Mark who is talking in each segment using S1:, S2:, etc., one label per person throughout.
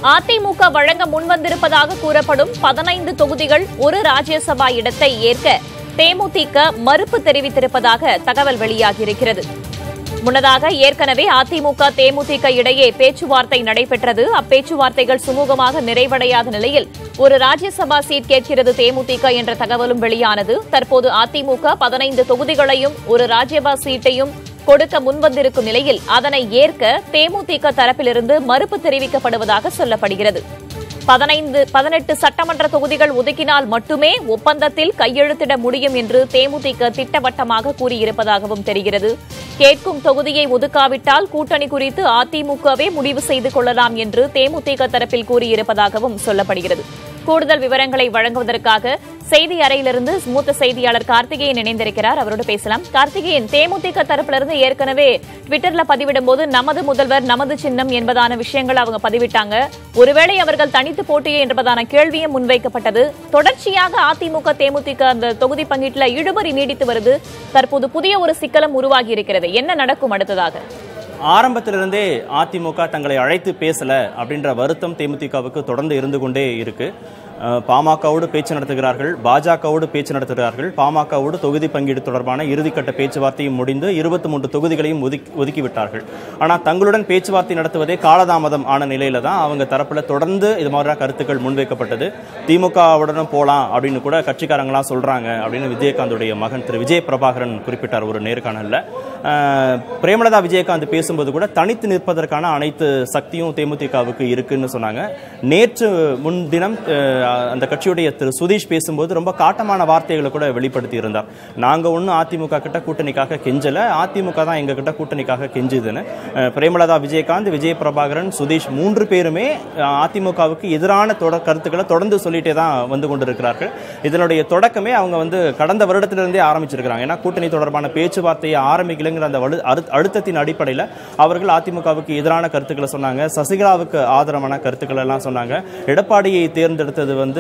S1: அதிமுக வழங்க முன்வந்திருப்பதாக கூறப்படும் பதினைந்து தொகுதிகள் ஒரு ராஜ்யசபா இடத்தை ஏற்க தேமுதிக மறுப்பு தெரிவித்திருப்பதாக தகவல் வெளியாகியிருக்கிறது முன்னதாக ஏற்கனவே அதிமுக தேமுதிக இடையே பேச்சுவார்த்தை நடைபெற்றது அப்பேச்சுவார்த்தைகள் சுமூகமாக நிறைவடையாத நிலையில் ஒரு ராஜ்யசபா சீட் கேட்கிறது தேமுதிக என்ற தகவலும் வெளியானது தற்போது அதிமுக பதினைந்து தொகுதிகளையும் ஒரு ராஜ்யசபா சீட்டையும் கொடுக்க முன்வந்திருக்கும் நிலையில் அதனை ஏற்க தேமுதிக தரப்பிலிருந்து மறுப்பு தெரிவிக்கப்படுவதாக சொல்லப்படுகிறது பதினைந்து பதினெட்டு சட்டமன்ற தொகுதிகள் ஒதுக்கினால் மட்டுமே ஒப்பந்தத்தில் கையெழுத்திட முடியும் என்று தேமுதிக திட்டவட்டமாக கூறியிருப்பதாகவும் தெரிகிறது கேட்கும் தொகுதியை ஒதுக்காவிட்டால் கூட்டணி குறித்து அதிமுகவே முடிவு செய்து கொள்ளலாம் என்று தேமுதிக தரப்பில் கூறியிருப்பதாகவும் சொல்லப்படுகிறது கூடுதல் விவரங்களை வழங்குவதற்காக செய்தி அறையிலிருந்து மூத்த செய்தியாளர் கார்த்திகேயன் இணைந்திருக்கிறார் அவரோடு பேசலாம் கார்த்திகேயன் தேமுதிக தரப்பிலிருந்து ஏற்கனவே ட்விட்டர்ல பதிவிடும் போது நமது முதல்வர் நமது சின்னம் என்பதான விஷயங்கள் அவங்க பதிவிட்டாங்க ஒருவேளை அவர்கள் தனித்து போட்டியே என்பதான கேள்வியும் முன்வைக்கப்பட்டது தொடர்ச்சியாக அதிமுக தேமுதிக அந்த தொகுதி பங்கீட்டுல இழுபறி நீடித்து வருது தற்போது புதிய ஒரு சிக்கலும் உருவாகி இருக்கிறது என்ன நடக்கும் அடுத்ததாக
S2: ஆரம்பத்திலிருந்தே அதிமுக தங்களை அழைத்து பேசல அப்படின்ற வருத்தம் தேமுதிகவுக்கு தொடர்ந்து இருந்து கொண்டே இருக்கு அஹ், பாமகவோடு பேச்சு நடத்துகிறார்கள் பாஜகவோடு பேச்சு நடத்துகிறார்கள் பாமகவோடு தொகுதி பங்கீடு தொடர்பான இறுதிக்கட்ட பேச்சுவார்த்தையும் முடிந்து இருபத்தி மூன்று தொகுதிகளையும் ஒதுக்கி ஒதுக்கிவிட்டார்கள் ஆனால் தங்களுடன் பேச்சுவார்த்தை நடத்துவதே காலதாமதம் ஆன நிலையில தான் அவங்க தரப்புல தொடர்ந்து இது மாதிரி கருத்துக்கள் முன்வைக்கப்பட்டது திமுகவுடனும் போலாம் அப்படின்னு கூட கட்சிக்காரங்களாம் சொல்றாங்க அப்படின்னு விஜயகாந்துடைய மகன் திரு விஜய் பிரபாகரன் குறிப்பிட்டார் ஒரு நேர்காணல்ல அஹ், பிரேமலதா விஜயகாந்த் பேசும்போது கூட தனித்து நிற்பதற்கான அனைத்து சக்தியும் தேமுதிகவுக்கு இருக்குன்னு சொன்னாங்க நேற்று முன்தினம் அஹ், அந்த கட்சியுடைய திரு சுதீஷ் பேசும்போது ரொம்ப காட்டமான வார்த்தைகளை கூட வெளிப்படுத்தி இருந்தார் நாங்க ஒன்றும் அதிமுக கிட்ட கூட்டணிக்காக கெஞ்சல அதிமுக தான் எங்க கிட்ட கூட்டணிக்காக கெஞ்சுதுன்னு அஹ், பிரேமலதா விஜயகாந்த் விஜய் பிரபாகரன் சுதீஷ் மூன்று பேருமே அஹ், அதிமுகவுக்கு எதிரான தொட கருத்துக்களை தொடர்ந்து சொல்லிட்டே தான் வந்து கொண்டிருக்கிறார்கள் இதனுடைய தொடக்கமே அவங்க வந்து கடந்த வருடத்திலிருந்தே ஆரம்பிச்சிருக்கிறாங்க ஏன்னா கூட்டணி தொடர்பான பேச்சுவார்த்தையை ஆரம்பிக்கலைங்கிற அந்த வலு- அழு- அழுத்தத்தின் அடிப்படையில் அவர்கள் அதிமுகவுக்கு எதிரான கருத்துக்களை சொன்னாங்க சசிகலாவுக்கு ஆதரவான கருத்துக்கள் எல்லாம் சொன்னாங்க எடப்பாடியை தேர்ந்தெடுத்தது வந்து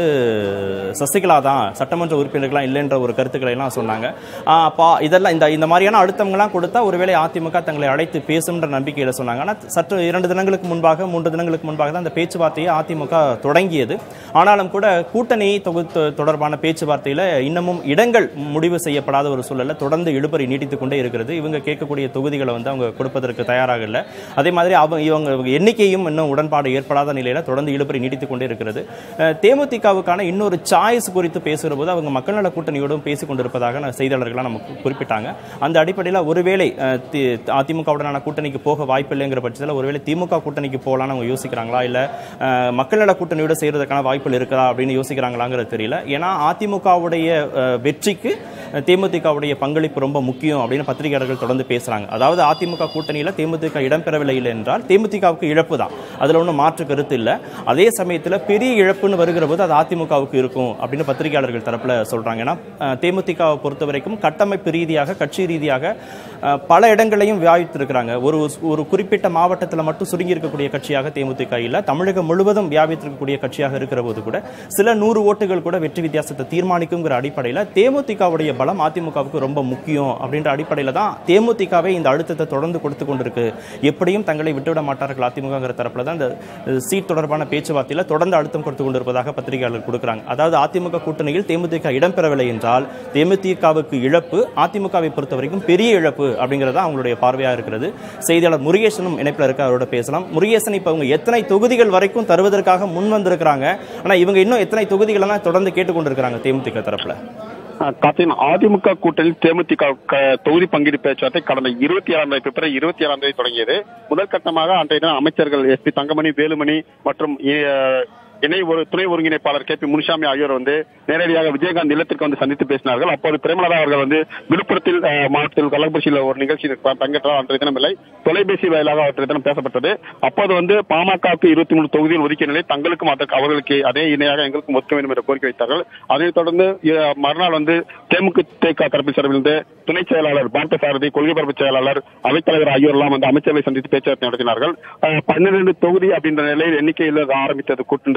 S2: சசிகலா தான் சட்டமன்ற உறுப்பினர்கள்லாம் இல்லைன்ற ஒரு கருத்துக்களை எல்லாம் சொன்னாங்க ஆஹ் அப்பா இதெல்லாம் இந்த இந்த மாதிரியான அழுத்தங்கள்லாம் கொடுத்தா ஒருவேளை அதிமுக தங்களை அழைத்து பேசும்ன்ற நம்பிக்கையில சொன்னாங்க ஆனால் சற்று இரண்டு தினங்களுக்கு முன்பாக மூன்று தினங்களுக்கு முன்பாக தான் அந்த பேச்சுவார்த்தையை அதிமுக தொடங்கியது ஆனாலும் கூட கூட்டணி தொகுத்து தொடர்பான பேச்சுவார்த்தையில இன்னமும் இடங்கள் முடிவு செய்யப்படாத ஒரு சூழல்ல தொடர்ந்து இழுபறி நீடித்துக் கொண்டே இருக்கிறது இவங்க கேட்கக்கூடிய தொகுதிகளை வந்து அவங்க கொடுப்பதற்கு தயாராக இல்லை அதே மாதிரி அவங்க இவங்க எண்ணிக்கையும் இன்னும் உடன்பாடு ஏற்படாத நிலையில தொடர்ந்து இழுபறி நீடித்துக் கொண்டே இருக்கிறது அஹ் தேமுதிகவுக்கான இன்னொரு சாய்ஸ் குறித்து பேசுகிற போது அவங்க மக்கள் நல கூட்டணியோடும் பேசிக் கொண்டிருப்பதாக நான் செய்தியாளர்கள்லாம் நமக்கு குறிப்பிட்டாங்க அந்த அடிப்படையில் ஒருவேளை அஹ், தி- அதிமுகவுடனான கூட்டணிக்கு போக வாய்ப்பில்லைங்கிற பட்சத்தில் ஒருவேளை திமுக கூட்டணிக்கு போகலான்னு அவங்க யோசிக்கிறாங்களா இல்லை மக்கள் நல கூட்டணியோட செய்யறதுக்கான வாய்ப்புகள் இருக்குதா அப்படின்னு யோசிக்கிறாங்களாங்கிறது தெரியல ஏன்னா அதிமுகவுடைய அஹ், வெற்றிக்கு அஹ், தேமுதிகவுடைய பங்களிப்பு ரொம்ப முக்கியம் அப்படின்னு பத்திரிகையாளர்கள் தொடர்ந்து பேசுறாங்க அதாவது அதிமுக கூட்டணியில் தேமுதிக இடம்பெறவில்லை இல்லை என்றால் தேமுதிகவுக்கு இழப்பு தான் அதில் ஒன்றும் மாற்று கருத்து இல்லை அதே சமயத்தில் பெரிய இழப்புன்னு வருகிற போது அது அதிமுகவுக்கு இருக்கும் அப்படின்னு பத்திரிகையாளர்கள் தரப்புல சொல்றாங்க ஏன்னா அஹ், தேமுதிகவை பொறுத்த வரைக்கும் கட்டமைப்பு ரீதியாக கட்சி ரீதியாக அஹ், பல இடங்களையும் வியாபித்திருக்கிறாங்க ஒரு ஒரு குறிப்பிட்ட மாவட்டத்தில் மட்டும் சுருங்கி இருக்கக்கூடிய கட்சியாக தேமுதிக இல்லை தமிழகம் முழுவதும் வியாபித்திருக்கக்கூடிய கட்சியாக இருக்கிற போது கூட சில நூறு ஓட்டுகள் கூட வெற்றி வித்தியாசத்தை தீர்மானிக்குங்கிற அடிப்படையில் தேமுதிகவுடைய பலம் அதிமுகவுக்கு ரொம்ப முக்கியம் அப்படின்ற அடிப்படையில் தான் தேமுதிகவே இந்த அழுத்தத்தை தொடர்ந்து கொடுத்து கொண்டிருக்கு எப்படியும் தங்களை விட்டுவிட மாட்டார்கள் அதிமுகங்கிற தரப்புல தான் இந்த அஹ், சீட் தொடர்பான பேச்சுவார்த்தையில் தொடர்ந்து அழுத்தம் கொடுத்து கொண்டிருப்பதாக பத்திரிகையாளர் கொடுக்குறாங்க அதாவது அதிமுக கூட்டணியில் தேமுதிக இடம்பெறவில்லை என்றால் தேமுதிகவுக்கு இழப்பு அதிமுகவை பொறுத்த வரைக்கும் பெரிய இழப்பு அப்படிங்கிறது தான் அவங்களுடைய பார்வையா இருக்கிறது செய்தியாளர் முருகேசனும் இணைப்பில் இருக்க அவரோட பேசலாம் முருகேசன் இப்போ அவங்க எத்தனை தொகுதிகள் வரைக்கும் தருவதற்காக முன் வந்திருக்கிறாங்க ஆனா இவங்க இன்னும் எத்தனை தொகுதிகள் எல்லாம் தொடர்ந்து கேட்டுக்கொண்டிருக்கிறாங்க தேமுதிக தரப்புல
S3: கார்த்திகன் அதிமுக கூட்டணியில் தேமுதிக க- தொகுதி பங்கீடு பேச்சுவார்த்தை கடந்த இருபத்தி ஏழாம் தேதி பிப்ரவரி இருபத்தி ஏழாம் தேதி தொடங்கியது முதல் கட்டமாக அன்றைய தினம் அமைச்சர்கள் எஸ் பி தங்கமணி வேலுமணி மற்றும் இ- இணை ஒரு துணை ஒருங்கிணைப்பாளர் கே பி முனுசாமி ஆகியோர் வந்து நேரடியாக விஜயகாந்த் இல்லத்திற்கு வந்து சந்தித்து பேசினார்கள் அப்போது பிரேமலதா அவர்கள் வந்து விழுப்புரத்தில் அஹ், மாவட்டத்தில் கள்ளக்குறிச்சியில் ஒரு நிகழ்ச்சியில் ப- பங்கேற்றார் அன்றைய தினம் இல்லை தொலைபேசி வாயிலாக அவற்றை தினம் பேசப்பட்டது அப்போது வந்து பாமகவுக்கு இருபத்தி மூணு தொகுதியில் ஒதுக்கிய நிலை தங்களுக்கும் அதற்கு அவர்களுக்கு அதே இணையாக எங்களுக்கும் ஒதுக்க வேண்டும் என்ற கோரிக்கை வைத்தார்கள் அதைத் தொடர்ந்து அஹ், மறுநாள் வந்து தேமுதிக தரப்பில் சார்பிலிருந்து துணை செயலாளர் பார்த்தசாரதி கொள்கை பரப்பு செயலாளர் அவைத்தலைவர் ஆகியோரெல்லாம் வந்து அமைச்சர்களை சந்தித்து பேச்சுவார்த்தை நடத்தினார்கள் அஹ், பன்னிரண்டு தொகுதி அப்படின்ற நிலையில் எண்ணிக்கையில் ஆரம்பித்தது கூட்ட- இந்த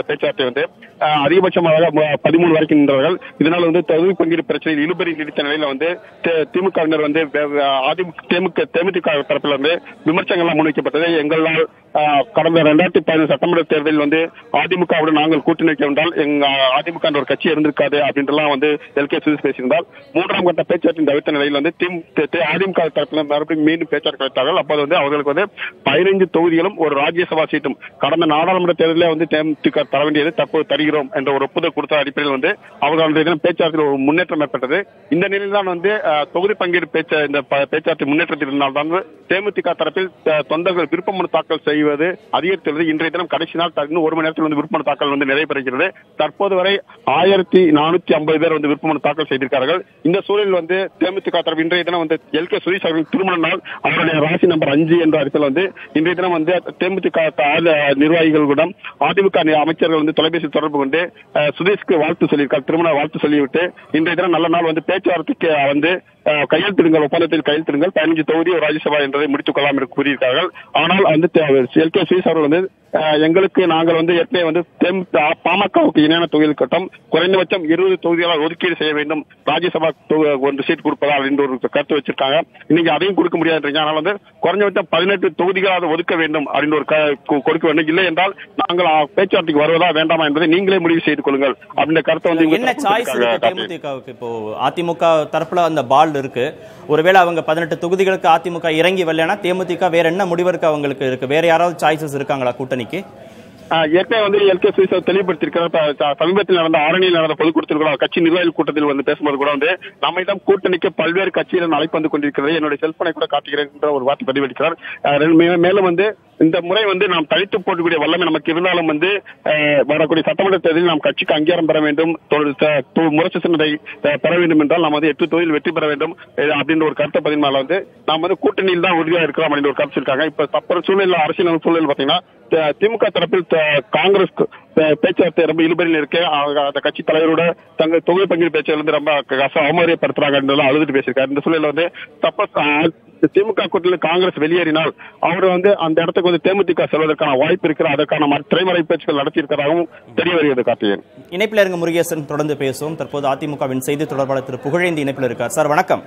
S3: பேச்சுவார்த்தை வந்து அஹ், அதிகபட்சமாக ம- பதிமூணு வரைக்கும் நின்றார்கள் இதனால் வந்து தொகுதி பங்கீடு பிரச்சனையில் இழுபறி நீடித்த நிலையில வந்து தி- திமுகவினர் வந்து வே- வே- அதிமுக தேமுக தேமுதிக தரப்பில் வந்து விமர்சனங்கள்லாம் முன்வைக்கப்பட்டது எங்களால் அஹ், கடந்த ரெண்டாயிரத்தி பதினஞ்சு சட்டமன்ற தேர்தலில் வந்து அதிமுகவுடன் நாங்கள் கூட்டணி வைக்க என்றால் எங்க அதிமுக என்ற ஒரு கட்சி இருந்திருக்காது அப்படின்றலாம் வந்து எல் கே சுரேஷ் பேசியிருந்தால் மூன்றாம் கட்ட பேச்சுவார்த்தை தவிர்த்த நிலையில் வந்து திம் தி- தி- அதிமுக தரப்பில் மறுபடியும் மீண்டும் பேச்சுவார்த்தை வைத்தார்கள் அப்போது வந்து அவர்களுக்கு வந்து பதினைந்து தொகுதிகளும் ஒரு ராஜ்யசபா சீட்டும் கடந்த நாடாளுமன்ற தேர்தலில் வந்து தேமுதிக தர வேண்டியது தற்போது தருகிறோம் என்ற ஒரு ஒப்புதல் கொடுத்த அடிப்படையில் வந்து அவர்களுடைய தினம் பேச்சுவார்த்தையில் ஒரு முன்னேற்றம் ஏற்பட்டது இந்த நிலையில் தான் வந்து அஹ், தொகுதி பங்கீடு பேச்சு இந்த ப- பேச்சுவார்த்தை முன்னேற்றத்தில் இருந்தால் தான் தேமுதிக தரப்பில் த- தொண்டர்கள் விருப்ப மனு தாக்கல் செய்வது அதிகரித்துள்ளது இன்றைய தினம் கடைசி நாள் த- இன்னும் ஒரு மணி நேரத்தில் வந்து விருப்ப மனு தாக்கல் வந்து நிறைவேறுகிறது தற்போது வரை ஆயிரத்தி நானூத்தி ஐம்பது பேர் வந்து விருப்ப மனு தாக்கல் செய்திருக்கார்கள் இந்த சூழலில் வந்து தேமுதிக தரப்பு இன்றைய தினம் வந்து எல் கே சுரேஷ் அவர்களின் திருமண நாள் அவருடைய ராசி நம்பர் அஞ்சு என்ற அடிப்பில் வந்து இன்றைய தினம் வந்து தேமுதிக த- ஆ- நிர்வாகிகளுடன் அதிமுக நி- அமைச்சர்கள் வந்து தொலைபேசி தொடர்பு கொண்டு அஹ், சுரேஷ்க்கு வாழ்த்து சொல்லியிருக்கார் திருமண வாழ்த்து சொல்லிவிட்டு இன்றைய தினம் நல்ல நாள் வந்து பேச்சுவார்த்தைக்கு வந்து அஹ், கையெழுத்திடுங்கள் ஒப்பந்தத்தில் கையெழுத்திடுங்கள் பதினஞ்சு தொகுதி ஒரு ராஜ்யசபா என்பதை முடித்துக் கொள்ளலாம் என்று கூறியிருக்கார்கள் ஆனால் வந்து எல் கே சுரேஷ் அவர்கள் வந்து அஹ், எங்களுக்கு நாங்கள் வந்து ஏற்கனவே வந்து தேம் பாமகவுக்கு இணையான தொகுதிகள் கட்டம் குறைந்தபட்சம் இருபது தொகுதிகளால் ஒதுக்கீடு செய்ய வேண்டும் ராஜ்யசபா தொ- ஒரு சீட் கொடுப்பதா அப்படின்ற ஒரு கருத்து வச்சிருக்காங்க இன்னைக்கு அதையும் கொடுக்க முடியாதுன்றீங்க ஆனால் வந்து குறைஞ்சபட்சம் பதினெட்டு தொகுதிகளாவது ஒதுக்க வேண்டும் அப்படின்ற ஒரு க- கொ- கொடுக்க வேண்டும் இல்லை என்றால் நாங்கள் அஹ், பேச்சுவார்த்தைக்கு வருவதா வேண்டாமா என்பதை நீங்களே முடிவு செய்து கொள்ளுங்கள் அப்படின்ற கருத்தை வந்து இவங்க
S2: என்ன
S3: தரப்பு
S2: சாய்ஸ் இருக்கு
S3: கொடுத்திருக்காங்க.
S2: தேமுதிகவுக்கு இப்போ அதிமுக தரப்புல அந்த பால் இருக்கு ஒருவேளை அவங்க பதினெட்டு தொகுதிகளுக்கு அதிமுக இறங்கி வரலனா தேமுதிக வேற என்ன முடிவு இருக்கு அவங்களுக்கு இருக்கு வேற யாராவது சாய்ஸஸ் இருக்காங்களா கூட்டணிக்கு
S3: ஆஹ் ஏற்கனவே வந்து எல் கே சுரேஷ் தெளிவுபடுத்திருக்கிறார் இப்ப ச- சமீபத்தில் நடந்த ஆரணியில் நடந்த பொதுக்கூட்டத்தில் கூட கட்சி நிர்வாகிகள் கூட்டத்தில் வந்து பேசும்போது கூட வந்து நம்மிடம் கூட்டணிக்கு பல்வேறு கட்சியினர் அழைப்பு வந்து கொண்டிருக்கிறது என்னுடைய செல்போனை கூட காட்டுகிறேன் என்ற ஒரு வார்த்தை பதிவளிக்கிறார் ஆஹ் ரெண்டு- மே- மேலும் வந்து இந்த முறை வந்து நாம் தனித்து போட்டக்கூடிய வல்லமை நமக்கு இருந்தாலும் வந்து ஆஹ் வரக்கூடிய சட்டமன்ற தேர்தலில் நாம் கட்சிக்கு அங்கீகாரம் பெற வேண்டும் தொ- த- தொ- முரசு சின்னத்தை ஆஹ் பெற வேண்டும் என்றால் நாம் வந்து எட்டு தொகுதியில் வெற்றி பெற வேண்டும் இது அப்படின்ற ஒரு கருத்தை பதினால வந்து நாம் வந்து கூட்டணியில் தான் உறுதியாக இருக்கிறோம் அப்படின்ற ஒரு கருத்து இருக்காங்க இப்ப தப்புற சூழ்நிலை அரசியல் சூழல் பாத்தீங்கன்னா த- திமுக தரப்பில் த- காங்கிரஸ் கு- பே- பேச்சுவார்த்தை ரொம்ப இழுபறியில் இருக்கு அவங்க அந்த கட்சி தலைவரோட தங்கள் தொகுதி பங்கீடு பேச்சுகள் வந்து ரொம்ப க- கச- அவமரியாதைப்படுத்துறாங்க என்றெல்லாம் அழுதுட்டு பேசியிருக்காரு இந்த சூழலில் வந்து தப்ப ஆ- திமுக கூட்டத்தில் காங்கிரஸ் வெளியேறினால் அவர் வந்து அந்த இடத்துக்கு வந்து தேமுதிக செல்வதற்கான வாய்ப்பு இருக்கிற அதற்கான ம- திரைமறை பேச்சுக்கள் நடத்தியிருக்கிறதாகவும் தெரிய வருகிறது கார்த்திகேயன்
S2: இணைப்பில் இருங்க முருகேசன் தொடர்ந்து பேசுவோம் தற்போது அதிமுகவின் செய்தி தொடர்பாளர் திரு புகழேந்தி இணைப்பில் இருக்கார் சார் வணக்கம்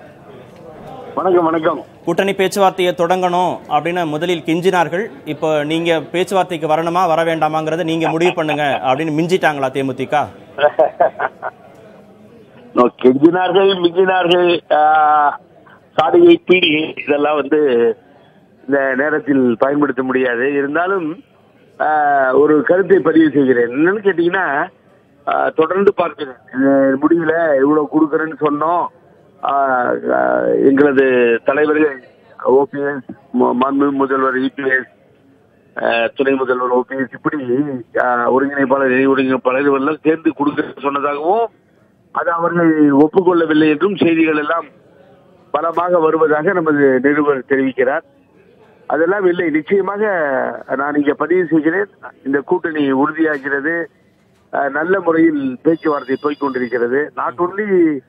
S3: வணக்கம் வணக்கம்
S2: கூட்டணி பேச்சுவார்த்தையை தொடங்கணும் அப்படின்னு முதலில் கெஞ்சினார்கள் இப்போ நீங்க பேச்சுவார்த்தைக்கு வரணுமா வர வேண்டாமாங்கிறத நீங்க முடிவு பண்ணுங்க அப்படின்னு மிஞ்சிட்டாங்களா தேமுதிக
S4: நோ, கெஞ்சினார்கள் மிஞ்சினார்கள் ஆஹ், சாடிகை பீடிகை இதெல்லாம் வந்து இந்த நேரத்தில் பயன்படுத்த முடியாது இருந்தாலும் ஆஹ், ஒரு கருத்தை பதிவு செய்கிறேன் என்னன்னு கேட்டீங்கன்னா ஆஹ், தொடர்ந்து பார்க்கிறேன் இது முடியல இவ்வளவு கொடுக்கறேன்னு சொன்னோம் ஆஹ், ஆஹ், எங்களது தலைவர்கள் ஓபிஎஸ் மாண்பு முதல்வர் இபிஎஸ் துணை முதல்வர் ஓபிஎஸ் இப்படி ஆஹ், ஒருங்கிணைப்பாளர் இணை ஒருங்கிணைப்பாளர் இவரெல்லாம் சேர்ந்து கொடுக்க சொன்னதாகவும் அது அவர்கள் ஒப்புக்கொள்ளவில்லை என்றும் செய்திகள் எல்லாம் பலமாக வருவதாக நமது நிருபர் தெரிவிக்கிறார் அதெல்லாம் இல்லை நிச்சயமாக நான் இங்க பதிவு செய்கிறேன் இந்த கூட்டணி உறுதியாகிறது அஹ், நல்ல முறையில் பேச்சுவார்த்தை போய்க் கொண்டிருக்கிறது நாட் ஒன்லி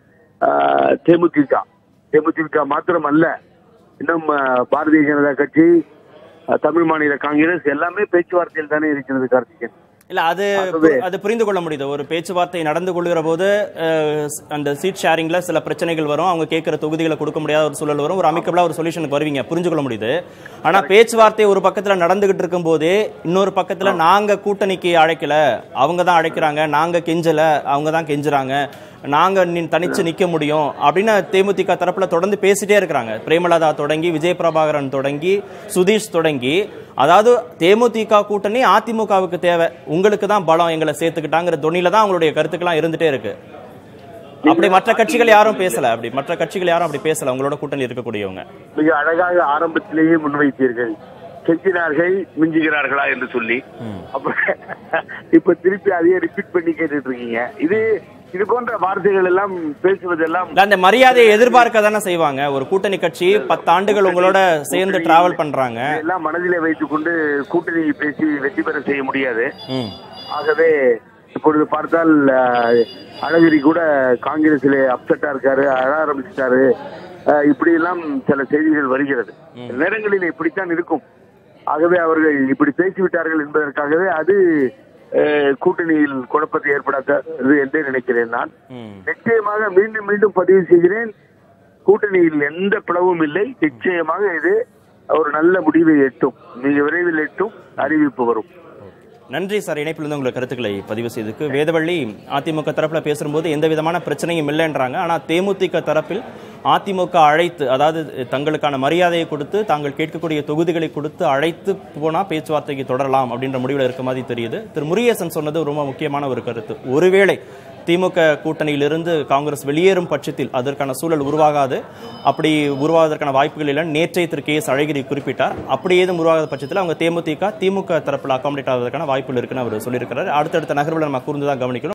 S4: தேமுதிக தேமுதிக மாத்திரம் அல்ல இன்னும் அஹ், பாரதிய ஜனதா கட்சி அஹ், தமிழ் மாநில காங்கிரஸ் எல்லாமே பேச்சுவார்த்தையில் தானே இருக்கிறது கார்த்திகேயன்
S2: இல்ல அது
S4: ஆகவே-
S2: அது புரிந்து கொள்ள முடியுது ஒரு பேச்சுவார்த்தை நடந்து கொள்கிற போது அஹ், அந்த சீட் ஷேரிங்ல சில பிரச்சனைகள் வரும் அவங்க கேட்கிற தொகுதிகளை கொடுக்க முடியாத ஒரு சூழல் வரும் ஒரு அமைக்கபிளா ஒரு சொல்யூஷனுக்கு வருவீங்க புரிஞ்சு கொள்ள முடியுது ஆனா பேச்சுவார்த்தை ஒரு பக்கத்துல நடந்துகிட்டு இருக்கும் போதே இன்னொரு பக்கத்துல நாங்க கூட்டணிக்கு அழைக்கல அவங்க தான் அழைக்கிறாங்க நாங்க கெஞ்சல அவங்க தான் கெஞ்சுறாங்க நாங்க நின் தனிச்சு நிக்க முடியும் அப்படின்னு தேமுதிக தரப்புல தொடர்ந்து பேசிட்டே இருக்கிறாங்க பிரேமலதா தொடங்கி விஜய் பிரபாகரன் தொடங்கி சுதீஷ் தொடங்கி அதாவது தேமுதிக கூட்டணி அதிமுகவுக்கு தேவை உங்களுக்கு தான் பலம் எங்களை சேர்த்துக்கிட்டாங்கிற தொனில தான் அவங்களுடைய கருத்துக்கெல்லாம் இருந்துட்டே இருக்கு அப்படி மற்ற கட்சிகள் யாரும் பேசல அப்படி மற்ற கட்சிகள் யாரும் அப்படி பேசல உங்களோட கூட்டணி இருக்கக்கூடியவங்க
S4: மிக அழகாக ஆரம்பத்திலேயே முன்வைத்தீர்கள் கெஞ்சினார்கள் மிஞ்சுகிறார்களா என்று சொல்லி அப்ப இப்ப திருப்பி அதையே ரிப்பீட் பண்ணி கேட்டுட்டு இருக்கீங்க இது இது போன்ற வார்த்தைகள் எல்லாம் பேசுவதெல்லாம்
S2: இல்ல, அந்த மரியாதையை எதிர்பார்க்க தானே செய்வாங்க ஒரு கூட்டணி கட்சி பத்தாண்டுகள் உங்களோட சேர்ந்து டிராவல் பண்றாங்க
S4: எல்லாம் மனதிலே வைத்துக் கொண்டு கூட்டணி பேசி வெற்றி பெற செய்ய முடியாது
S2: ம்.
S4: ஆகவே இப்பொழுது பார்த்தால் அஹ், அழகிரி கூட காங்கிரஸிலே அப்செட்டா இருக்காரு அழ ஆரம்பிச்சிட்டாரு அஹ், இப்படி எல்லாம் சில செய்திகள் வருகிறது சில நேரங்களில் இப்படித்தான் இருக்கும் ஆகவே அவர்கள் இப்படி பேசிவிட்டார்கள் என்பதற்காகவே அது அஹ், கூட்டணியில் குழப்பத்தை ஏற்படாது என்று நினைக்கிறேன் நான்
S2: ம்.
S4: நிச்சயமாக மீண்டும் மீண்டும் பதிவு செய்கிறேன் கூட்டணியில் எந்த பிளவும் இல்லை நிச்சயமாக இது ஒரு நல்ல முடிவை எட்டும் மிக விரைவில் எட்டும் அறிவிப்பு வரும்
S2: நன்றி சார் இணைப்பில் இருந்து உங்களை கருத்துக்களை பதிவு செய்ததுக்கு வேதவள்ளி அதிமுக தரப்புல பேசும்போது எந்த விதமான பிரச்சனையும் இல்லைன்றாங்க ஆனா தேமுதிக தரப்பில் அதிமுக அழைத்து அதாவது தங்களுக்கான மரியாதையை கொடுத்து தாங்கள் கேட்கக்கூடிய தொகுதிகளை கொடுத்து அழைத்து போனா பேச்சுவார்த்தைக்கு தொடரலாம் அப்படின்ற முடிவில் இருக்க மாதிரி தெரியுது திரு முருகேசன் சொன்னது ரொம்ப முக்கியமான ஒரு கருத்து ஒருவேளை திமுக கூட்டணியிலிருந்து காங்கிரஸ் வெளியேறும் பட்சத்தில் அதற்கான சூழல் உருவாகாது அப்படி உருவாவதற்கான வாய்ப்புகள் இல்லை நேற்றைய திரு கே எஸ் அழகிரி குறிப்பிட்டார் அப்படி ஏதும் உருவாகாத பட்சத்தில் அவங்க தேமுதிக திமுக தரப்பில் அகாமடேட் ஆவதற்கான வாய்ப்புகள் இருக்குன்னு அவர் சொல்லியிருக்கிறார் அடுத்தடுத்த நகர்வுகளை நம்ம கூர்ந்து தான் கவனிக்கணும்